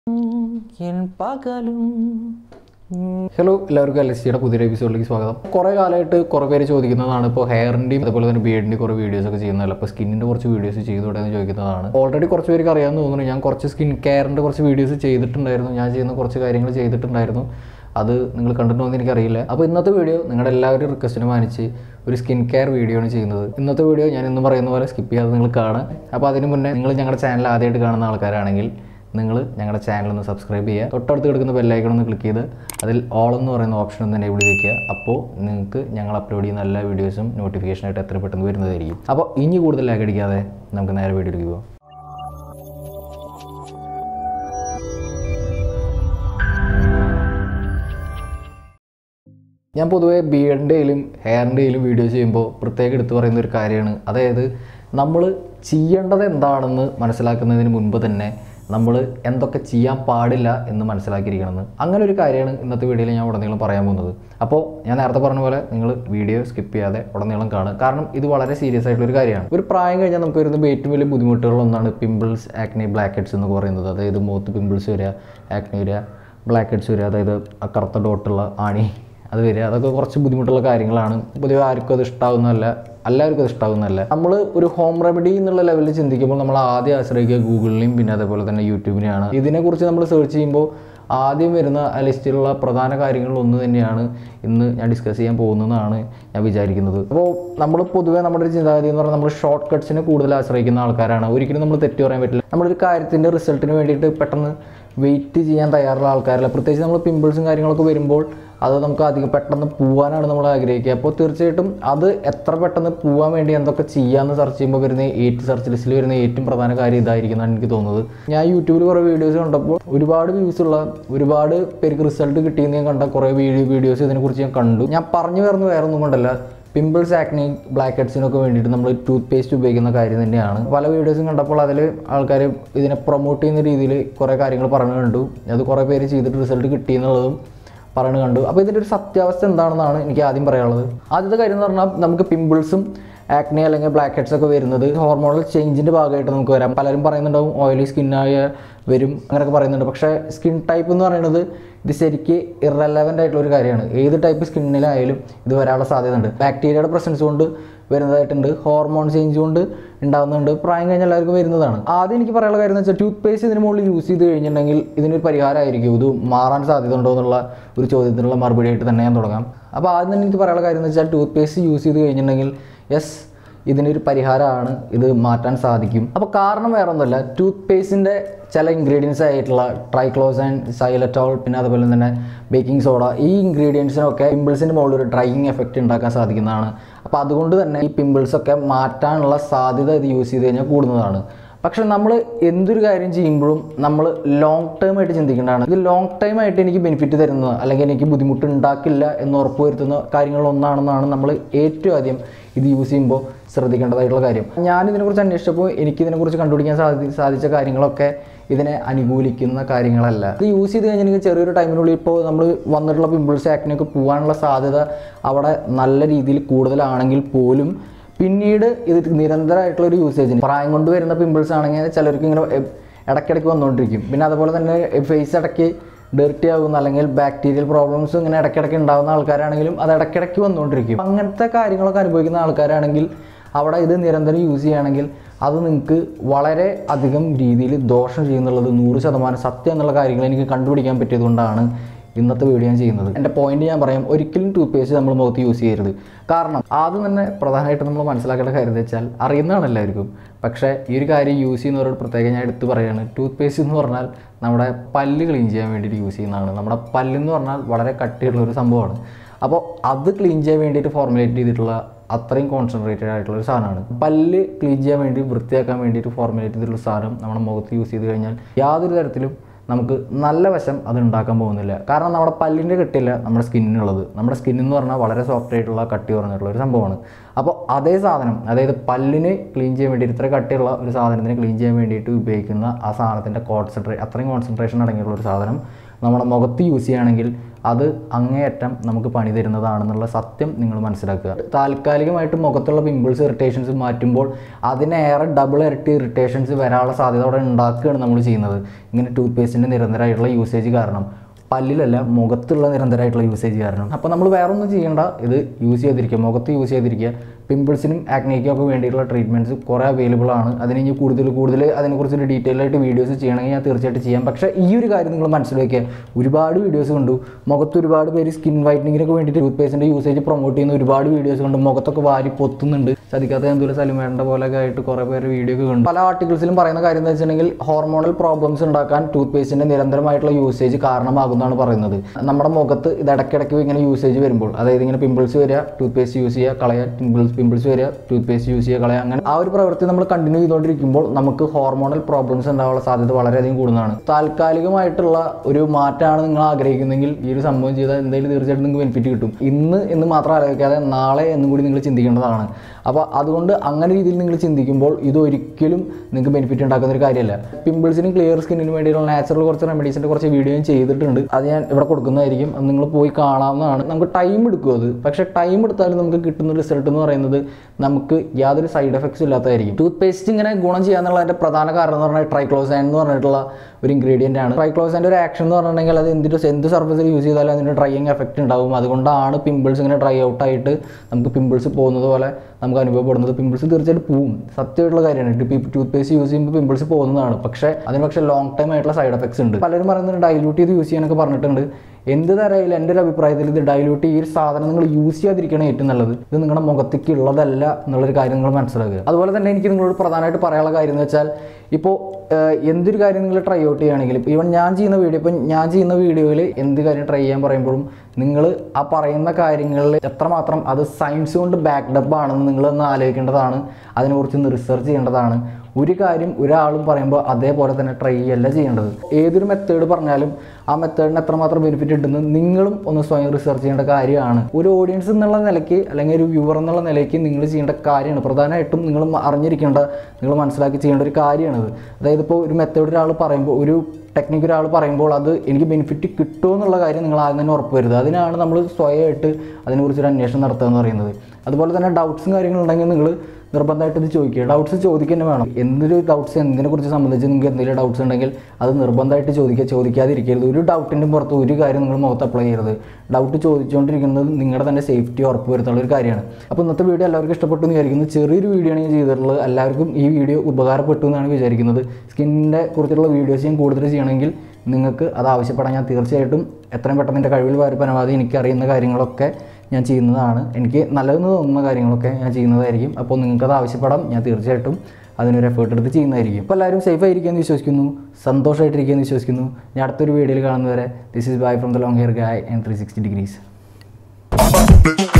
N പകലും hello എല്ലാവർക്കും L S സിയുടെ പുതിയൊരു എപ്പിസോഡിലേക്ക് സ്വാഗതം കുറേ കാലമായിട്ട് കുറേ പേര് ചോദിക്കുന്നതാണ് ഇപ്പോൾ ഹെയറിൻ്റെയും അതുപോലെ തന്നെ ബിയഡിൻ്റെ കുറേ വീഡിയോസ് ഒക്കെ ചെയ്യുന്നതല്ല അപ്പോൾ സ്കിന്നിൻ്റെ കുറച്ച് വീഡിയോസ് ചെയ്തോടെ എന്ന് ചോദിക്കുന്നതാണ് ഓൾറെഡി കുറച്ച് പേർക്ക് അറിയാമെന്ന് തോന്നുന്നു ഞാൻ കുറച്ച് സ്കിൻ കെയറിൻ്റെ കുറച്ച് വീഡിയോസ് ചെയ്തിട്ടുണ്ടായിരുന്നു ഞാൻ ചെയ്യുന്ന കുറച്ച് കാര്യങ്ങൾ ചെയ്തിട്ടുണ്ടായിരുന്നു അത് നിങ്ങൾ കണ്ടിട്ടുണ്ടോ എന്ന് എനിക്കറിയില്ല അപ്പോൾ ഇന്നത്തെ വീഡിയോ നിങ്ങളുടെ എല്ലാവരും റിക്വസ്റ്റിന് മാനിച്ച് ഒരു സ്കിൻ കെയർ വീഡിയോ ആണ് ചെയ്യുന്നത് ഇന്നത്തെ വീഡിയോ ഞാൻ ഇന്ന് പറയുന്ന പോലെ സ്കിപ്പ് ചെയ്യാതെ നിങ്ങൾ കാണുക അപ്പോൾ അതിന് മുന്നേ നിങ്ങൾ ഞങ്ങളുടെ ചാനൽ ആദ്യമായിട്ട് കാണുന്ന ആൾക്കാരാണെങ്കിൽ നിങ്ങൾ ഞങ്ങളുടെ ചാനൽ ഒന്ന് സബ്സ്ക്രൈബ് ചെയ്യുക തൊട്ടടുത്ത് കിടക്കുന്ന ബെല്ലൈക്കൺ ഒന്ന് ക്ലിക്ക് ചെയ്ത് അതിൽ ഓൾ എന്ന് പറയുന്ന ഓപ്ഷൻ ഒന്ന് എനേബിൾ ചെയ്യിക്കുക അപ്പോൾ നിങ്ങൾക്ക് ഞങ്ങൾ അപ്ലോഡ് ചെയ്യുന്ന എല്ലാ വീഡിയോസും നോട്ടിഫിക്കേഷനായിട്ട് എത്ര പെട്ടെന്ന് വരുന്നതായിരിക്കും അപ്പോൾ ഇനി കൂടുതൽ ലാഗ് അടിക്കാതെ നമുക്ക് നേരെ വീഡിയോയിലേക്ക് പോകാം ഞാൻ പൊതുവേ ബിയഡിൻ്റെയിലും ഹെയറിൻ്റെയിലും വീഡിയോ ചെയ്യുമ്പോൾ പ്രത്യേകം എടുത്തു പറയുന്ന ഒരു കാര്യമാണ് അതായത് നമ്മൾ ചെയ്യേണ്ടത് എന്താണെന്ന് മനസ്സിലാക്കുന്നതിന് മുൻപ് തന്നെ നമ്മൾ എന്തൊക്കെ ചെയ്യാൻ പാടില്ല എന്ന് മനസ്സിലാക്കിയിരിക്കണമെന്ന് അങ്ങനെ ഒരു കാര്യമാണ് ഇന്നത്തെ വീഡിയോയിൽ ഞാൻ ഉടനീളം പറയാൻ പോകുന്നത് അപ്പോൾ ഞാൻ നേരത്തെ പറഞ്ഞ പോലെ നിങ്ങൾ വീഡിയോ സ്കിപ്പ് ചെയ്യാതെ ഉടനീളം കാണുക കാരണം ഇത് വളരെ സീരിയസ് ആയിട്ടുള്ള ഒരു കാര്യമാണ് ഒരു പ്രായം കഴിഞ്ഞാൽ നമുക്ക് വരുന്ന ഏറ്റവും വലിയ ബുദ്ധിമുട്ടുകളൊന്നാണ് പിമ്പിൾസ് ആക്നി ബ്ലാക്ക് ഹെഡ്സ് എന്ന് പറയുന്നത് അതായത് മുഖത്ത് പിമ്പിൾസ് വരിക ആക്നി വരിക ബ്ലാക്ക് ഹെഡ്സ് വരിക അതായത് ആ കറുത്ത ഡോട്ടുള്ള ആണി അത് വരിക അതൊക്കെ കുറച്ച് ബുദ്ധിമുട്ടുള്ള കാര്യങ്ങളാണ് പൊതുവെ ആർക്കും അത് ഇഷ്ടാവുന്നതല്ല എല്ലാവർക്കും അത് ഇഷ്ടാവുന്നതല്ല നമ്മൾ ഒരു ഹോം റെമഡി എന്നുള്ള ലെവലിൽ ചിന്തിക്കുമ്പോൾ നമ്മൾ ആദ്യം ആശ്രയിക്കുക ഗൂഗിളിനെയും പിന്നെ അതേപോലെ തന്നെ യൂട്യൂബിനെയാണ് ഇതിനെക്കുറിച്ച് നമ്മൾ സെർച്ച് ചെയ്യുമ്പോൾ ആദ്യം വരുന്ന ആ ലിസ്റ്റിലുള്ള പ്രധാന കാര്യങ്ങളിൽ ഒന്ന് തന്നെയാണ് ഇന്ന് ഞാൻ ഡിസ്കസ് ചെയ്യാൻ പോകുന്നതെന്നാണ് ഞാൻ വിചാരിക്കുന്നത് അപ്പോൾ നമ്മൾ പൊതുവേ നമ്മുടെ ഒരു ചിന്താഗതി എന്ന് പറഞ്ഞാൽ നമ്മൾ ഷോർട്ട് കട്ട്സിനെ കൂടുതൽ ആശ്രയിക്കുന്ന ആൾക്കാരാണ് ഒരിക്കലും നമ്മൾ തെറ്റ് പറയാൻ പറ്റില്ല നമ്മളൊരു കാര്യത്തിൻ്റെ റിസൾട്ടിന് വേണ്ടിയിട്ട് പെട്ടെന്ന് വെയിറ്റ് ചെയ്യാൻ തയ്യാറുള്ള ആൾക്കാരല്ല പ്രത്യേകിച്ച് നമ്മൾ പിമ്പിൾസും കാര്യങ്ങളൊക്കെ വരുമ്പോൾ അത് നമുക്ക് അധികം പെട്ടെന്ന് പോകാനാണ് നമ്മൾ ആഗ്രഹിക്കുക അപ്പോൾ തീർച്ചയായിട്ടും അത് എത്ര പെട്ടെന്ന് പോകാൻ വേണ്ടി എന്തൊക്കെ ചെയ്യാമെന്ന് സെർച്ച് ചെയ്യുമ്പോൾ വരുന്ന ഏറ്റവും സെർച്ച് ലിസ്റ്റിൽ വരുന്ന ഏറ്റവും പ്രധാന കാര്യം ഇതായിരിക്കുന്നതാണ് എനിക്ക് തോന്നുന്നത് ഞാൻ യൂട്യൂബിൽ കുറേ വീഡിയോസ് കണ്ടപ്പോൾ ഒരുപാട് വ്യൂസ് ഉള്ള ഒരുപാട് പേർക്ക് റിസൾട്ട് കിട്ടിയെന്ന് ഞാൻ കണ്ട കുറേ വീഡിയോ വീഡിയോസ് ഇതിനെക്കുറിച്ച് ഞാൻ കണ്ടു ഞാൻ പറഞ്ഞു വരുന്ന വേറെ ഒന്നും കൊണ്ടല്ല പിമ്പിൾസ് ആക്നി ബ്ലാക്ക് ഹെഡ്സിനൊക്കെ വേണ്ടിയിട്ട് നമ്മൾ ടൂത്ത് പേസ്റ്റ് ഉപയോഗിക്കുന്ന കാര്യം തന്നെയാണ് പല വീഡിയോസും കണ്ടപ്പോൾ അതിൽ ആൾക്കാർ ഇതിനെ പ്രൊമോട്ട് ചെയ്യുന്ന രീതിയിൽ കുറേ കാര്യങ്ങൾ പറഞ്ഞു കണ്ടു അത് കുറേ പേര് ചെയ്തിട്ട് റിസൾട്ട് കിട്ടി എന്നുള്ളതും പറഞ്ഞു കണ്ടു അപ്പോൾ ഇതിൻ്റെ ഒരു സത്യാവസ്ഥ എന്താണെന്നാണ് എനിക്ക് ആദ്യം പറയാനുള്ളത് ആദ്യത്തെ കാര്യം എന്ന് പറഞ്ഞാൽ നമുക്ക് പിമ്പിൾസും ആക്നെ അല്ലെങ്കിൽ ബ്ലാക്ക് ഹെഡ്സ് ഒക്കെ വരുന്നത് ഹോർമോണൽ ചേഞ്ചിൻ്റെ ഭാഗമായിട്ട് നമുക്ക് വരാം പലരും പറയുന്നുണ്ടാവും ഓയിലി സ്കിന്നായ വരും അങ്ങനെയൊക്കെ പറയുന്നുണ്ട് പക്ഷേ സ്കിൻ ടൈപ്പ് എന്ന് പറയുന്നത് ഇത് ശരിക്ക് ഇറലവൻ്റ് ആയിട്ടുള്ള ഒരു കാര്യമാണ് ഏത് ടൈപ്പ് സ്കിന്നിലായാലും ഇത് വരാനുള്ള സാധ്യത ഉണ്ട് ബാക്ടീരിയയുടെ പ്രസൻസ് കൊണ്ട് വരുന്നതായിട്ടുണ്ട് ഹോർമോൺ ചേഞ്ച് കൊണ്ട് ഉണ്ടാകുന്നുണ്ട് പ്രായം കഴിഞ്ഞ എല്ലാവർക്കും വരുന്നതാണ് ആദ്യം എനിക്ക് പറയാനുള്ള കാര്യം എന്ന് വെച്ചാൽ ടൂത്ത് പേസ്റ്റ് ഇതിന് മുകളിൽ യൂസ് ചെയ്ത് കഴിഞ്ഞിട്ടുണ്ടെങ്കിൽ ഇതിനൊരു പരിഹാരമായിരിക്കും ഇത് മാറാൻ സാധ്യത ഉണ്ടോ എന്നുള്ള ഒരു ചോദ്യത്തിനുള്ള മറുപടി ആയിട്ട് തന്നെ ഞാൻ തുടങ്ങാം അപ്പോൾ ആദ്യം തന്നെ എനിക്ക് പറയാനുള്ള കാര്യം എന്ന് വെച്ചാൽ ടൂത്ത് പേസ്റ്റ് യൂസ് ചെയ്ത് കഴിഞ്ഞിട്ടുണ്ടെങ്കിൽ യെസ് ഇതിനൊരു പരിഹാരമാണ് ഇത് മാറ്റാൻ സാധിക്കും അപ്പോൾ കാരണം വേറെ ഒന്നുമല്ല ടൂത്ത് പേസ്റ്റിൻ്റെ ചില ഇൻഗ്രീഡിയൻസ് ആയിട്ടുള്ള ട്രൈക്ലോസൈൻ സൈലറ്റോൾ പിന്നെ അതുപോലെ തന്നെ ബേക്കിംഗ് സോഡ ഈ ഇൻഗ്രീഡിയൻസിനൊക്കെ പിമ്പിൾസിൻ്റെ മുകളിൽ ഒരു ഡ്രൈയിങ് എഫക്റ്റ് ഉണ്ടാക്കാൻ സാധിക്കുന്നതാണ് അപ്പോൾ അതുകൊണ്ട് തന്നെ ഈ പിമ്പിൾസൊക്കെ മാറ്റാനുള്ള സാധ്യത ഇത് യൂസ് ചെയ്ത് കഴിഞ്ഞാൽ കൂടുന്നതാണ് പക്ഷെ നമ്മൾ എന്തൊരു കാര്യം ചെയ്യുമ്പോഴും നമ്മൾ ലോങ് ടേം ആയിട്ട് ചിന്തിക്കേണ്ടതാണ് ഇത് ലോങ് ടൈം ആയിട്ട് എനിക്ക് ബെനിഫിറ്റ് തരുന്നത് അല്ലെങ്കിൽ എനിക്ക് ബുദ്ധിമുട്ട് ഉണ്ടാക്കില്ല എന്ന് ഉറപ്പുവരുത്തുന്ന കാര്യങ്ങളൊന്നാണെന്നാണ് നമ്മൾ ഏറ്റവും ആദ്യം ഇത് യൂസ് ചെയ്യുമ്പോൾ ശ്രദ്ധിക്കേണ്ടതായിട്ടുള്ള കാര്യം ഞാൻ ഇതിനെക്കുറിച്ച് അന്വേഷിച്ചപ്പോൾ എനിക്ക് ഇതിനെക്കുറിച്ച് കണ്ടുപിടിക്കാൻ സാധി സാധിച്ച കാര്യങ്ങളൊക്കെ ഇതിനെ അനുകൂലിക്കുന്ന കാര്യങ്ങളല്ല ഇത് യൂസ് ചെയ്ത് കഴിഞ്ഞിട്ടുണ്ടെങ്കിൽ ചെറിയൊരു ടൈമിനുള്ളിൽ ഇപ്പോൾ നമ്മൾ വന്നിട്ടുള്ള പിമ്പിൾസ് ആക്ടിനൊക്കെ പോകാനുള്ള സാധ്യത അവിടെ നല്ല രീതിയിൽ കൂടുതലാണെങ്കിൽ പോലും പിന്നീട് ഇത് നിരന്തരമായിട്ടുള്ള ഒരു യൂസേജിന് പ്രായം കൊണ്ട് വരുന്ന പിമ്പിൾസ് ആണെങ്കിൽ ചിലർക്ക് ഇങ്ങനെ എ- ഇടയ്ക്കിടയ്ക്ക് വന്നുകൊണ്ടിരിക്കും പിന്നെ അതുപോലെ തന്നെ ഫേസ് ഇടയ്ക്ക് ഡെർട്ടി ആകുന്ന അല്ലെങ്കിൽ ബാക്ടീരിയൽ പ്രോബ്ലംസ് ഇങ്ങനെ ഇടയ്ക്കിടയ്ക്ക് ഉണ്ടാകുന്ന ആൾക്കാരാണെങ്കിലും അത് ഇടയ്ക്കിടയ്ക്ക് വന്നുകൊണ്ടിരിക്കും അങ്ങനത്തെ കാര്യങ്ങളൊക്കെ അനുഭവിക്കുന്ന ആൾക്കാരാണെങ്കിൽ അവിടെ ഇത് നിരന്തരം യൂസ് ചെയ്യുകയാണെങ്കിൽ അത് നിങ്ങൾക്ക് വളരെ അധികം രീതിയിൽ ദോഷം ചെയ്യുന്നുള്ളത് നൂറ് ശതമാനം സത്യം എന്നുള്ള കാര്യങ്ങൾ എനിക്ക് കണ്ടുപിടിക്കാൻ പറ്റിയതുകൊണ്ടാണ് ഇന്നത്തെ വീഡിയോ ഞാൻ ചെയ്യുന്നത് എൻ്റെ പോയിന്റ് ഞാൻ പറയാം ഒരിക്കലും ടൂത്ത് പേസ്റ്റ് നമ്മൾ മുഖത്ത് യൂസ് ചെയ്യരുത് കാരണം ആദ്യം തന്നെ പ്രധാനമായിട്ടും നമ്മൾ മനസ്സിലാക്കേണ്ട കാര്യം എന്ന് വെച്ചാൽ അറിയുന്നതാണ് എല്ലാവർക്കും പക്ഷേ ഈ ഒരു കാര്യം യൂസ് ചെയ്യുന്നവരോട് പ്രത്യേകം ഞാൻ എടുത്ത് പറയുകയാണ് ടൂത്ത് പേസ്റ്റ് എന്ന് പറഞ്ഞാൽ നമ്മുടെ പല്ല് ക്ലീൻ ചെയ്യാൻ വേണ്ടിയിട്ട് യൂസ് ചെയ്യുന്നതാണ് നമ്മുടെ പല്ലെന്ന് പറഞ്ഞാൽ വളരെ കട്ടിയുള്ള ഒരു സംഭവമാണ് അപ്പോൾ അത് ക്ലീൻ ചെയ്യാൻ വേണ്ടിയിട്ട് ഫോർമുലേറ്റ് ചെയ്തിട്ടുള്ള അത്രയും കോൺസെൻട്രേറ്റഡ് ആയിട്ടുള്ള ഒരു സാധനമാണ് പല്ല് ക്ലീൻ ചെയ്യാൻ വേണ്ടി വൃത്തിയാക്കാൻ വേണ്ടിയിട്ട് ഫോർമുലേറ്റ് ചെയ്തിട്ടുള്ള സാധനം നമ്മുടെ മുഖത്ത് യൂസ് ചെയ്ത് കഴിഞ്ഞാൽ യാതൊരു തരത്തിലും നമുക്ക് നല്ല വശം അത് ഉണ്ടാക്കാൻ പോകുന്നില്ല കാരണം നമ്മുടെ പല്ലിൻ്റെ കെട്ടില്ല നമ്മുടെ സ്കിന്നിനുള്ളത് നമ്മുടെ സ്കിൻ എന്ന് പറഞ്ഞാൽ വളരെ സോഫ്റ്റ് ആയിട്ടുള്ള കട്ടി പറഞ്ഞിട്ടുള്ള ഒരു സംഭവമാണ് അപ്പോൾ അതേ സാധനം അതായത് പല്ലിന് ക്ലീൻ ചെയ്യാൻ വേണ്ടി ഇത്ര കട്ടിയുള്ള ഒരു സാധനത്തിന് ക്ലീൻ ചെയ്യാൻ വേണ്ടിയിട്ട് ഉപയോഗിക്കുന്ന ആ സാധനത്തിൻ്റെ കോൺസെൻട്രേ അത്രയും കോൺസെൻട്രേഷൻ അടങ്ങിയിട്ടുള്ള ഒരു സാധനം നമ്മുടെ മുഖത്ത് യൂസ് ചെയ്യുകയാണെങ്കിൽ അത് അങ്ങേയറ്റം നമുക്ക് പണി തരുന്നതാണെന്നുള്ള സത്യം നിങ്ങൾ മനസ്സിലാക്കുക താൽക്കാലികമായിട്ട് മുഖത്തുള്ള പിമ്പിൾസ് ഇറിറ്റേഷൻസ് മാറ്റുമ്പോൾ അതിനേറെ ഡബിൾ ഇരട്ടി ഇറിറ്റേഷൻസ് വരാനുള്ള സാധ്യത അവിടെ ഉണ്ടാക്കുകയാണ് നമ്മൾ ചെയ്യുന്നത് ഇങ്ങനെ ടൂത്ത് പേസ്റ്റിൻ്റെ നിരന്തരമായിട്ടുള്ള യൂസേജ് കാരണം പല്ലിലല്ല മുഖത്തുള്ള നിരന്തരമായിട്ടുള്ള യൂസേജ് കാരണം അപ്പോൾ നമ്മൾ വേറെ ഒന്നും ചെയ്യേണ്ട ഇത് യൂസ് ചെയ്തിരിക്കുക മുഖത്ത് യൂസ് ചെയ്തിരിക്കുക പിമ്പിൾസിനും ആക്നേക്കും ഒക്കെ വേണ്ടിയിട്ടുള്ള ട്രീറ്റ്മെൻറ്റ്സ് കുറേ അവൈലബിൾ ആണ് അതിന് ഇനി കൂടുതൽ കൂടുതൽ അതിനെക്കുറിച്ചൊരു ഡീറ്റെയിൽ ആയിട്ട് വീഡിയോസ് ചെയ്യണമെങ്കിൽ ഞാൻ തീർച്ചയായിട്ടും ചെയ്യാം പക്ഷേ ഈ ഒരു കാര്യം നിങ്ങൾ മനസ്സിൽ വയ്ക്കുക ഒരുപാട് വീഡിയോസ് കണ്ടു മുഖത്ത് ഒരുപാട് പേര് സ്കിൻ വൈറ്റനിങ്ങിനൊക്കെ വേണ്ടിയിട്ട് ടൂത്ത് പേസ്റ്റിൻ്റെ യൂസേജ് പ്രൊമോട്ട് ചെയ്യുന്ന ഒരുപാട് വീഡിയോസ് കണ്ടു മുഖത്തൊക്കെ വാരി പൊത്തുന്നുണ്ട് ചതിക്കാത്ത എന്തുപോലെ സലിമേണ്ട പോലെയൊക്കെ ആയിട്ട് കുറേ പേര് വീഡിയോ ഒക്കെ കണ്ടു പല ആർട്ടിക്കിൾസിലും പറയുന്ന കാര്യം എന്ന് വെച്ചിട്ടുണ്ടെങ്കിൽ ഹോർമോണൽ പ്രോബ്ലംസ് ഉണ്ടാക്കാൻ ടൂത്ത് പേസ്റ്റിൻ്റെ നിരന്തരമായിട്ടുള്ള യൂസേജ് കാരണമാകുന്നതാണ് പറയുന്നത് നമ്മുടെ മുഖത്ത് ഇത് ഇടയ്ക്കിടയ്ക്ക് ഇങ്ങനെ യൂസേജ് വരുമ്പോൾ അതായത് ഇങ്ങനെ പിമ്പിൾസ് വരിക ടൂത്ത് പേസ്റ്റ് യൂസ് ചെയ്യുക കളയുക പിമ്പിൾസ് പിമ്പിൾസ് വരിക ടൂത്ത് പേസ്റ്റ് യൂസ് ചെയ്യുക കളയുക അങ്ങനെ ആ ഒരു പ്രവൃത്തി നമ്മൾ കണ്ടിന്യൂ ചെയ്തുകൊണ്ടിരിക്കുമ്പോൾ നമുക്ക് ഹോർമോണൽ പ്രോബ്ലംസ് ഉണ്ടാവാനുള്ള സാധ്യത വളരെയധികം കൂടുന്നതാണ് താൽക്കാലികമായിട്ടുള്ള ഒരു മാറ്റമാണ് നിങ്ങൾ ആഗ്രഹിക്കുന്നെങ്കിൽ ഈ ഒരു സംഭവം ചെയ്താൽ എന്തായാലും തീർച്ചയായിട്ടും നിങ്ങൾക്ക് ബെനിഫിറ്റ് കിട്ടും ഇന്ന് എന്ന് മാത്രം ആലോചിക്കാതെ നാളെ എന്നും കൂടി നിങ്ങൾ ചിന്തിക്കേണ്ടതാണ് അപ്പോൾ അതുകൊണ്ട് അങ്ങനെ രീതിയിൽ നിങ്ങൾ ചിന്തിക്കുമ്പോൾ ഇത് ഒരിക്കലും നിങ്ങൾക്ക് ബെനിഫിറ്റ് ഉണ്ടാക്കുന്ന ഒരു കാര്യമല്ല പിമ്പിൾസിനും ക്ലിയർ സ്കിന്നിനും വേണ്ടിയിട്ടുള്ള നാച്ചുറൽ കുറച്ച് റെമഡീസിൻ്റെ കുറച്ച് വീഡിയോ ഞാൻ ചെയ്തിട്ടുണ്ട് അത് ഞാൻ ഇവിടെ കൊടുക്കുന്നതായിരിക്കും അത് നിങ്ങൾ പോയി കാണാവുന്നതാണ് നമുക്ക് ടൈം എടുക്കും അത് പക്ഷേ ടൈം എടുത്താലും നമുക്ക് കിട്ടുന്ന റിസൾട്ട് എന്ന് പറയുന്നത് നമുക്ക് യാതൊരു സൈഡ് എഫക്ട്സും ഇല്ലാത്തതായിരിക്കും ടൂത്ത് പേസ്റ്റ് ഇങ്ങനെ ഗുണം ചെയ്യാന്നുള്ളതിൻ്റെ പ്രധാന കാരണം എന്ന് പറഞ്ഞാൽ ട്രൈക്ലോസൈൻ എന്ന് പറഞ്ഞിട്ടുള്ള ഒരു ഇൻഗ്രീഡിയൻ്റ് ആണ് ട്രൈക്ലോസൈൻ്റെ ഒരു ആക്ഷൻ എന്ന് പറഞ്ഞിട്ടുണ്ടെങ്കിൽ അത് എന്തിൻ്റെ എന്ത് സർഫസിൽ യൂസ് ചെയ്താലും അതിന് ഡ്രൈയിങ് എഫക്റ്റ് ഉണ്ടാവും അതുകൊണ്ടാണ് പിമ്പിൾസ് ഇങ്ങനെ ഡ്രൈ ഔട്ട് ആയിട്ട് നമുക്ക് പിമ്പിൾസ് പോകുന്നത് പോലെ നമുക്ക് അനുഭവപ്പെടുന്നത് പിമ്പിൾസ് തീർച്ചയായിട്ടും പോവും സത്യമായിട്ടുള്ള കാര്യമാണ് ടൂത്ത് പേസ്റ്റ് യൂസ് ചെയ്യുമ്പോൾ പിമ്പിൾസ് പോകുന്നതാണ് പക്ഷേ അതിന് പക്ഷേ ലോങ് ടൈം ആയിട്ടുള്ള സൈഡ് എഫക്ട്സ് ഉണ്ട് പലരും പറയുന്നത് ഡൈല്യൂട്ട് ചെയ്ത് യൂസ് ചെയ്യാനൊക്കെ പറഞ്ഞിട്ടുണ്ട് എന്ത് തരമായാലും എൻ്റെ ഒരു അഭിപ്രായത്തിൽ ഇത് ഡൈല്യൂട്ട് ഈ ഒരു സാധനം നിങ്ങൾ യൂസ് ചെയ്യാതിരിക്കണം ഏറ്റവും നല്ലത് ഇത് നിങ്ങളുടെ മുഖത്തേക്ക് ഉള്ളതല്ല എന്നുള്ളൊരു കാര്യം നിങ്ങൾ മനസ്സിലാക്കുക അതുപോലെ തന്നെ എനിക്ക് നിങ്ങളോട് പ്രധാനമായിട്ട് പറയാനുള്ള കാര്യം എന്ന് വെച്ചാൽ ഇപ്പോൾ എന്തൊരു കാര്യം നിങ്ങൾ ട്രൈ ഔട്ട് ചെയ്യുകയാണെങ്കിൽ ഇപ്പോൾ ഇവൻ ഞാൻ ചെയ്യുന്ന വീഡിയോ ഇപ്പം ഞാൻ ചെയ്യുന്ന വീഡിയോയിൽ എന്ത് കാര്യം ട്രൈ ചെയ്യാൻ പറയുമ്പോഴും നിങ്ങൾ ആ പറയുന്ന കാര്യങ്ങളിൽ എത്രമാത്രം അത് സയൻസ് കൊണ്ട് ബാക്ക്ഡപ്പ് ആണെന്ന് നിങ്ങളൊന്ന് ആലോചിക്കേണ്ടതാണ് അതിനെക്കുറിച്ച് ഒന്ന് റിസർച്ച് ചെയ്യേണ്ടതാണ് ഒരു കാര്യം ഒരാളും പറയുമ്പോൾ അതേപോലെ തന്നെ ട്രൈ ചെയ്യല്ല ചെയ്യേണ്ടത് ഏതൊരു മെത്തേഡ് പറഞ്ഞാലും ആ മെത്തേഡിന് എത്രമാത്രം ബെനിഫിറ്റ് ഉണ്ടെന്ന് നിങ്ങളും ഒന്ന് സ്വയം റിസർച്ച് ചെയ്യേണ്ട കാര്യമാണ് ഒരു ഓഡിയൻസ് എന്നുള്ള നിലയ്ക്ക് അല്ലെങ്കിൽ ഒരു വ്യൂവർ എന്നുള്ള നിലയ്ക്ക് നിങ്ങൾ ചെയ്യേണ്ട കാര്യമാണ് പ്രധാനമായിട്ടും നിങ്ങൾ അറിഞ്ഞിരിക്കേണ്ട നിങ്ങൾ മനസ്സിലാക്കി ചെയ്യേണ്ട ഒരു കാര്യമാണിത് അതായത് ഇപ്പോൾ ഒരു മെത്തേഡ് ഒരാൾ പറയുമ്പോൾ ഒരു ടെക്നിക്ക് ഒരാൾ പറയുമ്പോൾ അത് എനിക്ക് ബെനിഫിറ്റ് കിട്ടുമോ എന്നുള്ള കാര്യം നിങ്ങൾ ആദ്യം തന്നെ ഉറപ്പ് വരുത് അതിനാണ് നമ്മൾ സ്വയമായിട്ട് അതിനെക്കുറിച്ചൊരു അന്വേഷണം നടത്തുക എന്ന് പറയുന്നത് അതുപോലെ തന്നെ ഡൗട്ട്സും കാര്യങ്ങളുണ്ടെങ്കിൽ നിങ്ങൾ നിർബന്ധമായിട്ട് ഇത് ചോദിക്കുക ഡൗട്ട്സ് ചോദിക്കുക തന്നെ വേണം എന്തൊരു ഡൗട്ട്സ് എന്തിനെ കുറിച്ച് സംബന്ധിച്ച് നിങ്ങൾക്ക് എന്തെങ്കിലും ഡൗട്ട്സ് ഉണ്ടെങ്കിൽ അത് നിർബന്ധമായിട്ട് ചോദിക്കുക ചോദിക്കാതിരിക്കരുത് ഒരു ഡൗട്ടിൻ്റെ പുറത്ത് ഒരു കാര്യം നിങ്ങൾ മുഖത്ത് അപ്ലൈ ചെയ്യരുത് ഡൗട്ട് ചോദിച്ചുകൊണ്ടിരിക്കുന്നത് നിങ്ങളുടെ തന്നെ സേഫ്റ്റി ഉറപ്പ് വരുത്തുള്ള ഒരു കാര്യമാണ് അപ്പോൾ ഇന്നത്തെ വീഡിയോ എല്ലാവർക്കും ഇഷ്ടപ്പെട്ടു എന്ന് വിചാരിക്കുന്നു ചെറിയൊരു വീഡിയോ ആണ് ഞാൻ ചെയ്തിട്ടുള്ളത് എല്ലാവർക്കും ഈ വീഡിയോ ഉപകാരപ്പെട്ടു എന്നാണ് വിചാരിക്കുന്നത് സ്കിന്നിൻ്റെ കുറിച്ചുള്ള വീഡിയോസ് ഞാൻ കൂടുതൽ ചെയ്യണമെങ്കിൽ നിങ്ങൾക്ക് അത് ആവശ്യപ്പെടാൻ ഞാൻ തീർച്ചയായിട്ടും എത്രയും പെട്ടെന്ന് എൻ്റെ കഴിവിൽ വരെ പരമാവധി എനിക്കറിയുന്ന കാര്യങ്ങളൊക്കെ ഞാൻ ചെയ്യുന്നതാണ് എനിക്ക് നല്ലതെന്ന് തോന്നുന്ന കാര്യങ്ങളൊക്കെ ഞാൻ ചെയ്യുന്നതായിരിക്കും അപ്പോൾ നിങ്ങൾക്കത് ആവശ്യപ്പെടാം ഞാൻ തീർച്ചയായിട്ടും അതിനൊരു എഫേർട്ട് എടുത്ത് ചെയ്യുന്നതായിരിക്കും അപ്പോൾ എല്ലാവരും സേഫ് ആയിരിക്കുമെന്ന് വിശ്വസിക്കുന്നു സന്തോഷമായിട്ടിരിക്കുമെന്ന് വിശ്വസിക്കുന്നു ഞാൻ അടുത്തൊരു വീഡിയോയിൽ കാണുന്നവരെ this is bye from the long hair guy and three sixty degrees